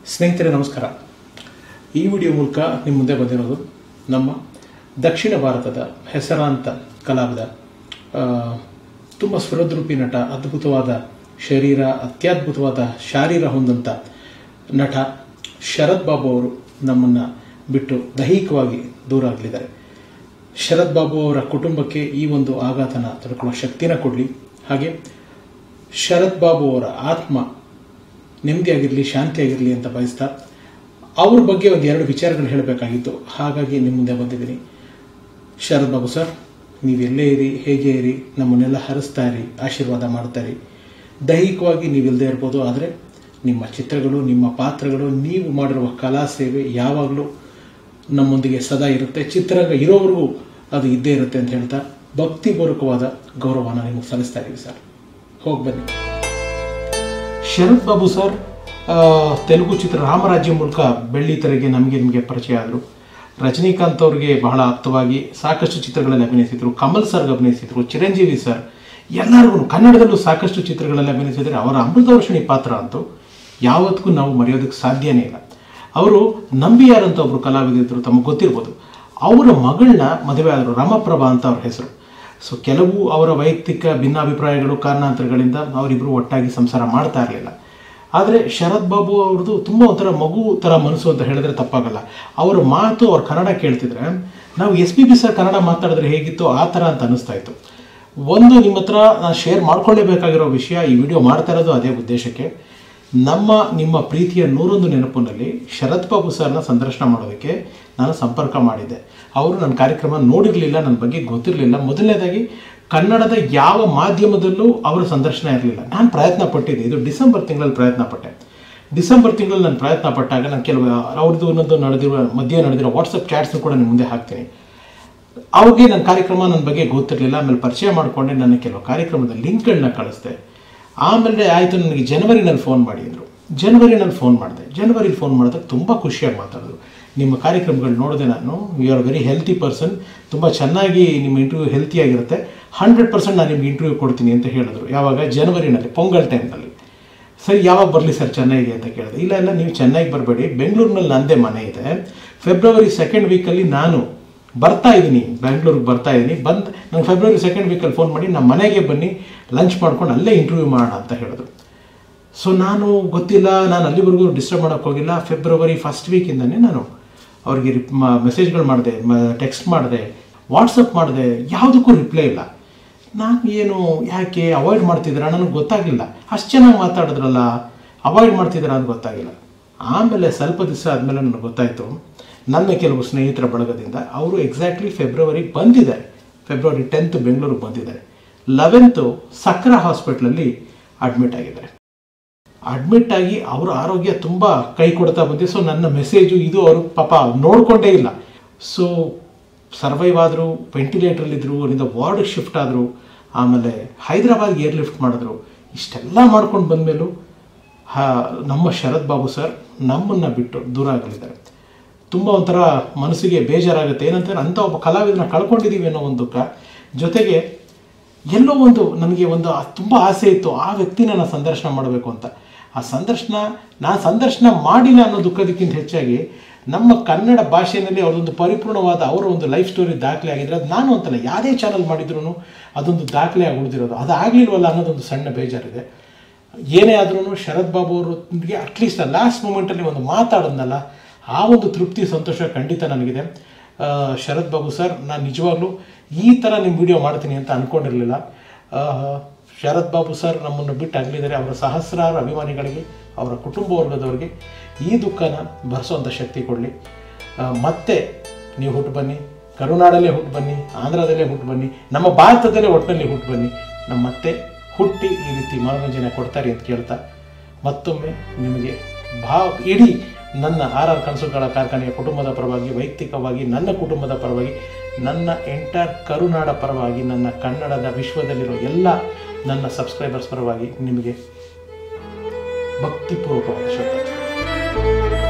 ಸ್ನೇಹಿತರೆ ನಮಸ್ಕಾರ ಈ ವಿಡಿಯೋ ಮೂಲಕ ನಿಮ್ಮ ಮುಂದೆ ಬಂದಿರೋದು ನಮ್ಮ ದಕ್ಷಿಣ ಭಾರತದ ಹೆಸರಾಂತ ಕಲಾವಿದ ಆ, ತುಂಬ ಸ್ವರದ್ರೂಪಿ ನಟ ಅದ್ಭುತವಾದ ಶರೀರ ಅತ್ಯದ್ಭುತವಾದ ಶಾರೀರ ಹೊಂದಂತ ನಟ ಶರತ್ ಬಾಬು ಅವರು ನಮ್ಮನ್ನು ಬಿಟ್ಟು ದೈಹಿಕವಾಗಿ ದೂರ ಆಗಲಿದ್ದಾರೆ ಶರತ್ ಬಾಬು ಅವರ ಕುಟುಂಬಕ್ಕೆ ಈ ಒಂದು ಆಘಾತನ ತಡ್ಕೊಳ್ಳೋ ಶಕ್ತಿನ ಕೊಡಲಿ ಹಾಗೆ ಶರತ್ ಬಾಬು ಅವರ ಆತ್ಮ ನೆಮ್ಮದಿಯಾಗಿರಲಿ ಶಾಂತಿಯಾಗಿರಲಿ ಅಂತ ಬಯಸ್ತಾ ಅವ್ರ ಬಗ್ಗೆ ಒಂದು ಎರಡು ವಿಚಾರಗಳು ಹೇಳಬೇಕಾಗಿತ್ತು ಹಾಗಾಗಿ ನಿಮ್ಮ ಮುಂದೆ ಬಂದಿದ್ದೀನಿ ಶರತ್ ಬಾಬು ಸರ್ ನೀವೆಲ್ಲೇ ಇರಿ ಹೇಗೆ ಇರಿ ನಮ್ಮನ್ನೆಲ್ಲ ಹರಿಸ್ತಾ ಇರಿ ಆಶೀರ್ವಾದ ಮಾಡ್ತಾ ಇರಿ ದೈಹಿಕವಾಗಿ ನೀವಿಲ್ಲದೆ ಇರ್ಬೋದು ಆದರೆ ನಿಮ್ಮ ಚಿತ್ರಗಳು ನಿಮ್ಮ ಪಾತ್ರಗಳು ನೀವು ಮಾಡಿರುವ ಕಲಾ ಸೇವೆ ಯಾವಾಗಲೂ ನಮ್ಮೊಂದಿಗೆ ಸದಾ ಇರುತ್ತೆ ಚಿತ್ರರಂಗ ಇರೋವರೆಗೂ ಅದು ಇದ್ದೇ ಇರುತ್ತೆ ಅಂತ ಹೇಳ್ತಾ ಭಕ್ತಿಪೂರ್ವಕವಾದ ಗೌರವನ ನಿಮಗೆ ಸಲ್ಲಿಸ್ತಾ ಇದ್ದೀವಿ ಸರ್ ಹೋಗಿ ಬನ್ನಿ ಶರತ್ ಬಾಬು ಸರ್ ಆ, ತೆಲುಗು ಚಿತ್ರ ರಾಮರಾಜ್ಯ ಮೂಲಕ ಬೆಳ್ಳಿ ತೆರೆಗೆ ನಮಗೆ ನಿಮಗೆ ಪರಿಚಯ ಆದರು ರಜನಿಕಾಂತ್ ಅವ್ರಿಗೆ ಬಹಳ ಆಪ್ತವಾಗಿ ಸಾಕಷ್ಟು ಚಿತ್ರಗಳಲ್ಲಿ ಅಭಿನಯಿಸಿದ್ರು ಕಮಲ್ ಸರ್ಗೆ ಅಭಿನಯಿಸಿದ್ರು ಚಿರಂಜೀವಿ ಸರ್ ಎಲ್ಲರಿಗೂ ಕನ್ನಡದಲ್ಲೂ ಸಾಕಷ್ಟು ಚಿತ್ರಗಳಲ್ಲಿ ಅಭಿನಯಿಸಿದರೆ ಅವರ ಅಮೃತವರ್ಷಿಣಿ ಪಾತ್ರ ಅಂತೂ ಯಾವತ್ತಿಗೂ ನಾವು ಮರೆಯೋದಕ್ಕೆ ಸಾಧ್ಯನೇ ಇಲ್ಲ ಅವರು ನಂಬಿಯಾರ್ ಅಂತ ಒಬ್ಬರು ಕಲಾವಿದರು ತಮಗೆ ಗೊತ್ತಿರ್ಬೋದು ಅವರ ಮಗಳನ್ನ ಮದುವೆ ಆದರು ರಾಮಪ್ರಭಾ ಅಂತ ಅವ್ರ ಹೆಸರು ಸೊ ಕೆಲವು ಅವರ ವೈಯಕ್ತಿಕ ಭಿನ್ನಾಭಿಪ್ರಾಯಗಳು ಕಾರಣಾಂತರಗಳಿಂದ ಅವರಿಬ್ಬರು ಒಟ್ಟಾಗಿ ಸಂಸಾರ ಮಾಡ್ತಾ ಇರಲಿಲ್ಲ ಆದರೆ ಶರತ್ ಬಾಬು ಅವ್ರದ್ದು ತುಂಬ ಒಂಥರ ಮಗು ಥರ ಮನಸ್ಸು ಅಂತ ಹೇಳಿದ್ರೆ ತಪ್ಪಾಗಲ್ಲ ಅವರ ಮಾತು ಅವ್ರ ಕನ್ನಡ ಕೇಳ್ತಿದ್ರೆ ನಾವು S P B sir Kannada ಮಾತಾಡಿದ್ರೆ ಹೇಗಿತ್ತು ಆ ಥರ ಅಂತ ಅನಿಸ್ತಾ ಇತ್ತು ಒಂದು ನಿಮ್ಮ ಹತ್ರ ನಾನು ಶೇರ್ ಮಾಡ್ಕೊಳ್ಳೇಬೇಕಾಗಿರೋ ವಿಷಯ ಈ ವಿಡಿಯೋ ಮಾಡ್ತಾ ಇರೋದು ಅದೇ ಉದ್ದೇಶಕ್ಕೆ ನಮ್ಮ ನಿಮ್ಮ ಪ್ರೀತಿಯ ನೂರೊಂದು ನೆನಪಿನಲ್ಲಿ ಶರತ್ ಬಾಬು ಸರ್ನ ಸಂದರ್ಶನ ಮಾಡೋದಕ್ಕೆ ನಾನು ಸಂಪರ್ಕ ಮಾಡಿದ್ದೆ ಅವರು ನನ್ನ ಕಾರ್ಯಕ್ರಮ ನೋಡಿರಲಿಲ್ಲ ನನ್ನ ಬಗ್ಗೆ ಗೊತ್ತಿರಲಿಲ್ಲ ಮೊದಲನೇದಾಗಿ ಕನ್ನಡದ ಯಾವ ಮಾಧ್ಯಮದಲ್ಲೂ ಅವರ ಸಂದರ್ಶನ ಇರಲಿಲ್ಲ ನಾನು ಪ್ರಯತ್ನ ಪಟ್ಟಿದ್ದೆ ಇದು ಡಿಸೆಂಬರ್ ತಿಂಗಳಲ್ಲಿ ಪ್ರಯತ್ನ ಪಟ್ಟೆ ಡಿಸೆಂಬರ್ ತಿಂಗಳಲ್ಲಿ ನಾನು ಪ್ರಯತ್ನ ಪಟ್ಟಾಗ ನಾನು ಕೆಲವು ಅವ್ರದ್ದು ಒಂದೊಂದು ನಡೆದಿರುವ ಮಧ್ಯೆ ನಡೆದಿರೋ ವಾಟ್ಸಪ್ ಚಾಟ್ಸ್ನು ಕೂಡ ನಿಮ್ಮ ಮುಂದೆ ಹಾಕ್ತೀನಿ ಅವ್ರಿಗೆ ನನ್ನ ಕಾರ್ಯಕ್ರಮ ನನ್ನ ಬಗ್ಗೆ ಗೊತ್ತಿರಲಿಲ್ಲ ಆಮೇಲೆ ಪರಿಚಯ ಮಾಡಿಕೊಂಡೆ ನನ್ನ ಕೆಲವು ಕಾರ್ಯಕ್ರಮದ ಲಿಂಕ್ಗಳನ್ನ ಕಳಿಸ್ದೆ ಆಮೇಲೆ ಆಯಿತು ನನಗೆ ಜನವರಿನಲ್ಲಿ ಫೋನ್ ಮಾಡಿದ್ರು ಜನವರಿನಲ್ಲಿ ಫೋನ್ ಮಾಡಿದೆ ಜನವರಿಲಿ ಫೋನ್ ಮಾಡಿದಾಗ ತುಂಬ ಖುಷಿಯಾಗಿ ಮಾತಾಡಿದ್ರು ನಿಮ್ಮ ಕಾರ್ಯಕ್ರಮಗಳು ನೋಡಿದೆ ನಾನು you are very healthy person ತುಂಬ ಚೆನ್ನಾಗಿ ನಿಮ್ಮ ಇಂಟರ್ವ್ಯೂ ಹೆಲ್ತಿಯಾಗಿರುತ್ತೆ ಹಂಡ್ರೆಡ್ ಪರ್ಸೆಂಟ್ ನಾನು ನಿಮ್ಗೆ ಇಂಟರ್ವ್ಯೂ ಕೊಡ್ತೀನಿ ಅಂತ ಹೇಳಿದ್ರು ಯಾವಾಗ ಜನವರಿನಲ್ಲಿ ಪೊಂಗಲ್ ಟೈಮ್ನಲ್ಲಿ ಸರಿ ಯಾವಾಗ ಬರಲಿ ಸರ್ ಚೆನ್ನೈಗೆ ಅಂತ ಕೇಳಿದೆ ಇಲ್ಲ ಇಲ್ಲ ನೀವು ಚೆನ್ನೈಗೆ ಬರಬೇಡಿ ಬೆಂಗಳೂರಿನಲ್ಲಿ ನಂದೇ ಮನೆ ಇದೆ ಫೆಬ್ರವರಿ ಸೆಕೆಂಡ್ ವೀಕಲ್ಲಿ ನಾನು ಬರ್ತಾ ಇದ್ದೀನಿ ಬೆಂಗಳೂರಿಗೆ ಬರ್ತಾ ಇದ್ದೀನಿ ಬಂದು ನಂಗೆ ಫೆಬ್ರವರಿ ಸೆಕೆಂಡ್ ವೀಕಲ್ಲಿ ಫೋನ್ ಮಾಡಿ ನಮ್ಮ ಮನೆಗೆ ಬನ್ನಿ ಲಂಚ್ ಮಾಡ್ಕೊಂಡು ಅಲ್ಲೇ ಇಂಟರ್ವ್ಯೂ ಮಾಡೋಣ ಅಂತ ಹೇಳಿದ್ರು ಸೊ ನಾನು ಗೊತ್ತಿಲ್ಲ ನಾನು ಅಲ್ಲಿವರೆಗೂ ಡಿಸ್ಟರ್ಬ್ ಮಾಡೋಕ್ಕೆ ಹೋಗಿಲ್ಲ ಫೆಬ್ರವರಿ ಫಸ್ಟ್ ವೀಕಿಂದನೇ ನಾನು ಅವ್ರಿಗೆ ರಿಪ್ ಮೆಸೇಜ್ಗಳು ಮಾಡಿದೆ ಟೆಕ್ಸ್ಟ್ ಮಾಡಿದೆ ವಾಟ್ಸಪ್ ಮಾಡಿದೆ ಯಾವುದಕ್ಕೂ ರಿಪ್ಲೈ ಇಲ್ಲ ನಾನು ಏನು ಯಾಕೆ ಅವಾಯ್ಡ್ ಮಾಡ್ತಿದ್ದೀರಾ ನನಗೆ ಗೊತ್ತಾಗಲಿಲ್ಲ ಅಷ್ಟು ಚೆನ್ನಾಗಿ ಮಾತಾಡಿದ್ರಲ್ಲ ಅವಾಯ್ಡ್ ಮಾಡ್ತಿದ್ದೀರಾ ಅಂತ ಗೊತ್ತಾಗಿಲ್ಲ ಆಮೇಲೆ ಸ್ವಲ್ಪ ದಿವಸ ಆದಮೇಲೆ ನನಗೆ ಗೊತ್ತಾಯಿತು ನನ್ನ ಕೆಲವು ಸ್ನೇಹಿತರ ಬಳಗದಿಂದ ಅವರು ಎಕ್ಸಾಕ್ಟ್ಲಿ ಫೆಬ್ರವರಿ ಬಂದಿದ್ದಾರೆ ಫೆಬ್ರವರಿ ಟೆಂತ್ ಬೆಂಗಳೂರಿಗೆ ಬಂದಿದ್ದಾರೆ ಲೆವೆಂತು ಸಕ್ರ ಹಾಸ್ಪಿಟ್ಲಲ್ಲಿ ಅಡ್ಮಿಟ್ ಆಗಿದ್ದಾರೆ ಅಡ್ಮಿಟ್ ಆಗಿ ಅವರ ಆರೋಗ್ಯ ತುಂಬ ಕೈ ಕೊಡ್ತಾ ಬಂದಿದೆ ಸೊ ನನ್ನ ಮೆಸೇಜು ಇದು ಅವರು ಪಾಪ ನೋಡಿಕೊಂಡೇ ಇಲ್ಲ ಸೊ ಸರ್ವೈವ್ ಆದರು ವೆಂಟಿಲೇಟ್ರಲ್ಲಿದ್ದರು ಅವರಿಂದ ವಾರ್ಡ್ಗೆ ಶಿಫ್ಟ್ ಆದರು ಆಮೇಲೆ ಹೈದರಾಬಾದ್ಗೆ ಏರ್ ಲಿಫ್ಟ್ ಮಾಡಿದ್ರು ಇಷ್ಟೆಲ್ಲ ಮಾಡ್ಕೊಂಡು ಬಂದಮೇಲೂ ಹಾ ನಮ್ಮ ಶರತ್ ಬಾಬು ಸರ್ ನಮ್ಮನ್ನು ಬಿಟ್ಟು ದೂರ ಆಗಲಿದ್ದಾರೆ ತುಂಬ ಒಂಥರ ಮನಸ್ಸಿಗೆ ಬೇಜಾರಾಗುತ್ತೆ ಏನಂತಾರೆ ಅಂಥ ಒಬ್ಬ ಕಲಾವಿದನ ಕಳ್ಕೊಂಡಿದ್ದೀವಿ ಅನ್ನೋ ಒಂದು ದುಃಖ ಜೊತೆಗೆ ಎಲ್ಲೋ ಒಂದು ನನಗೆ ಒಂದು ತುಂಬ ಆಸೆ ಇತ್ತು ಆ ವ್ಯಕ್ತಿನ ನಾನು ಸಂದರ್ಶನ ಮಾಡಬೇಕು ಅಂತ ಆ ಸಂದರ್ಶನ ನಾನು ಸಂದರ್ಶನ ಮಾಡಿಲ್ಲ ಅನ್ನೋ ದುಃಖದಕ್ಕಿಂತ ಹೆಚ್ಚಾಗಿ ನಮ್ಮ ಕನ್ನಡ ಭಾಷೆಯಲ್ಲಿ ಅವ್ರದೊಂದು ಪರಿಪೂರ್ಣವಾದ ಅವರ ಒಂದು ಲೈಫ್ ಸ್ಟೋರಿ ದಾಖಲೆ ಆಗಿದ್ರೆ ಅದು ನಾನು ಅಂತಲ್ಲ ಯಾವುದೇ ಚಾನಲ್ ಮಾಡಿದ್ರು ಅದೊಂದು ದಾಖಲೆ ಆಗಿ ಉಳಿದಿರೋದು ಅದು ಆಗಲಿಲ್ವಲ್ಲ ಅನ್ನೋದೊಂದು ಸಣ್ಣ ಬೇಜಾರಿದೆ ಏನೇ ಆದ್ರೂ ಶರತ್ ಬಾಬು ಅವರಿಗೆ ಅಟ್ಲೀಸ್ಟ್ ಲಾಸ್ಟ್ ಮೂಮೆಂಟಲ್ಲಿ ಒಂದು ಮಾತಾಡೋದ್ನಲ್ಲ ಆ ಒಂದು ತೃಪ್ತಿ ಸಂತೋಷ ಖಂಡಿತ ನನಗಿದೆ ಆ, ಶರತ್ ಬಾಬು ಸರ್ ನಾನು ನಿಜವಾಗ್ಲೂ ಈ ಥರ ನಿಮ್ಮ ವಿಡಿಯೋ ಮಾಡ್ತೀನಿ ಅಂತ ಅಂದ್ಕೊಂಡಿರಲಿಲ್ಲ ಶರತ್ ಬಾಬು ಸರ್ ನಮ್ಮನ್ನು ಬಿಟ್ಟು ಅಗಲಿದ್ದಾರೆ ಅವರ ಸಹಸ್ರಾರು ಅಭಿಮಾನಿಗಳಿಗೆ ಅವರ ಕುಟುಂಬ ವರ್ಗದವರಿಗೆ ಈ ದುಃಖನ ಭರಿಸೋವಂಥ ಶಕ್ತಿ ಕೊಡಲಿ ಮತ್ತೆ ನೀವು ಹುಟ್ಟು ಬನ್ನಿ ಕರುನಾಡಲ್ಲೇ ಹುಟ್ಟು ಬನ್ನಿ ಆಂಧ್ರದಲ್ಲೇ ಹುಟ್ಟು ಬನ್ನಿ ನಮ್ಮ ಭಾರತದಲ್ಲೇ ಒಟ್ಟಿನಲ್ಲಿ ಹುಟ್ಟು ಬನ್ನಿ ನಮ್ಮ ಮತ್ತೆ ಹುಟ್ಟಿ ಈ ರೀತಿ ಮನೋರಂಜನೆ ಕೊಡ್ತಾರೆ ಅಂತ ಕೇಳ್ತಾ ಮತ್ತೊಮ್ಮೆ ನಿಮಗೆ ಭಾ ಇಡೀ ನನ್ನ ಆರ್ ಆರ್ ಕನಸುಗಳ ಕಾರ್ಖಾನೆಯ ಕುಟುಂಬದ ಪರವಾಗಿ ವೈಯಕ್ತಿಕವಾಗಿ ನನ್ನ ಕುಟುಂಬದ ಪರವಾಗಿ ನನ್ನ ಎಂಟರ್ ಕರುನಾಡ ಪರವಾಗಿ ನನ್ನ ಕನ್ನಡದ ವಿಶ್ವದಲ್ಲಿರೋ ಎಲ್ಲ ನನ್ನ ಸಬ್ಸ್ಕ್ರೈಬರ್ಸ್ ಪರವಾಗಿ ನಿಮಗೆ ಭಕ್ತಿಪೂರ್ವಕವಾದ ಶ್ರದ್ಧಾಂಜಲಿ